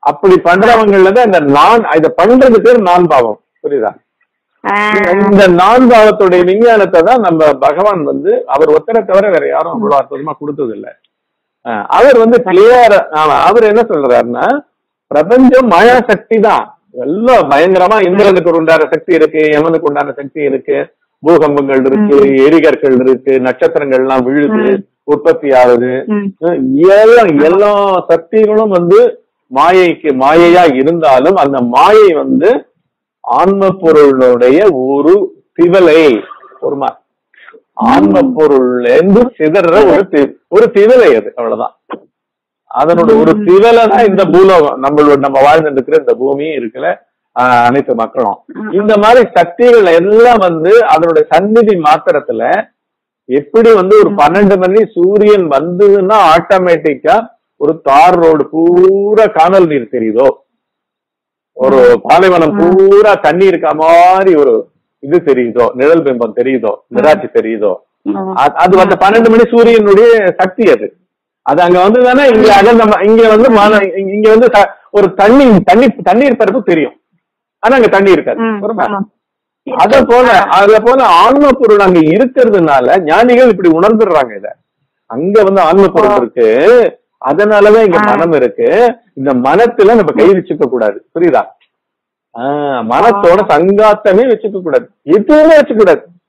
அப்படி பண்றவங்கல தான் இந்த நான் இத பண்றது பேர் நான் பாவம் புரியுதா ஆஹ் இந்த நான் பாவத்துடைய விஞ்ஞானத்தை தான் நம்ம பகவான் வந்து அவர் ஒத்தரை தவிர வேற யாரும் அவ்வளவு அற்புதமா கொடுத்தது இல்ல அஹ் அவர் வந்து கிளியர் அவர் என்ன சொல்றாருன்னா பிரபஞ்சம் மாயா சக்தி தான் எல்லாம் பயங்கரமா இந்திரனுக்கு உண்டான சக்தி இருக்கு யமனுக்கு உண்டான சக்தி இருக்கு பூகம்பங்கள் இருக்கு எரிகற்கள் இருக்கு நட்சத்திரங்கள் எல்லாம் விழுது உற்பத்தி ஆகுது ம். எல்லாம் எல்லா சக்திகளும் வந்து மாயைக்கு மாயையா இருந்தாலும் அந்த மாயை வந்து ஆன்ம பொருளுடைய ஒரு திவலை ஒரு மா- ஆன்ம பொருள்ல இருந்து சிதற ஒரு தி- ஒரு திவலை அது அவ்வளவுதான் அதனோட ஒரு திவலை தான் இந்த பூலோகம் நம்மளோட நம்ம வாழ்ந்துட்டு இருக்கிற இந்த பூமியும் இருக்குல்ல ஆஹ், அனைத்து மக்களும் இந்த மாதிரி சக்திகள் எல்லாம் வந்து அதனுடைய சந்நிதி மாத்திரத்துல எப்படி வந்து ஒரு பன்னெண்டு மணி சூரியன் வந்ததுன்னா ஆட்டோமேட்டிக்கா ஒரு தார் ரோடு பூரா காணல் நீர் தெரியுதோ ஒரு பாலைவனம் பூரா தண்ணி இருக்க மாதிரி ஒரு இது தெரியுதோ நிழல் பிம்பம் தெரியுதோ நிராட்சி தெரியுதோ அது- அது வந்து பன்னெண்டு மணி சூரியனுடைய சக்தி அது அது அங்க வந்து தானே இங்க அகந்த ம- இங்க வந்து மன- இங்க- இங்க வந்து த- ஒரு தண்ணி தண்ணி தண்ணீர் பரப்பு தெரியும் ஆனா அங்க தண்ணி இருக்காது ம், புரியுதா? ஆமா. அத போல அத போல ஆன்ம பொருள் அங்க இருக்கிறதுனால ஞானிகள் இப்படி உணர்ந்துடுறாங்க இத அங்க வந்து ஆன்ம பொருள் இருக்கு அதனாலதான் இங்க ஆ. மனம் இருக்கு இந்த மனத்துல நம்ம கை வச்சுக்க கூடாது புரியுதா ஆஹ் மனத்தோட சங்காத்தமே வச்சுக்க கூடாது எதுவுமே வச்சுக்க கூடாது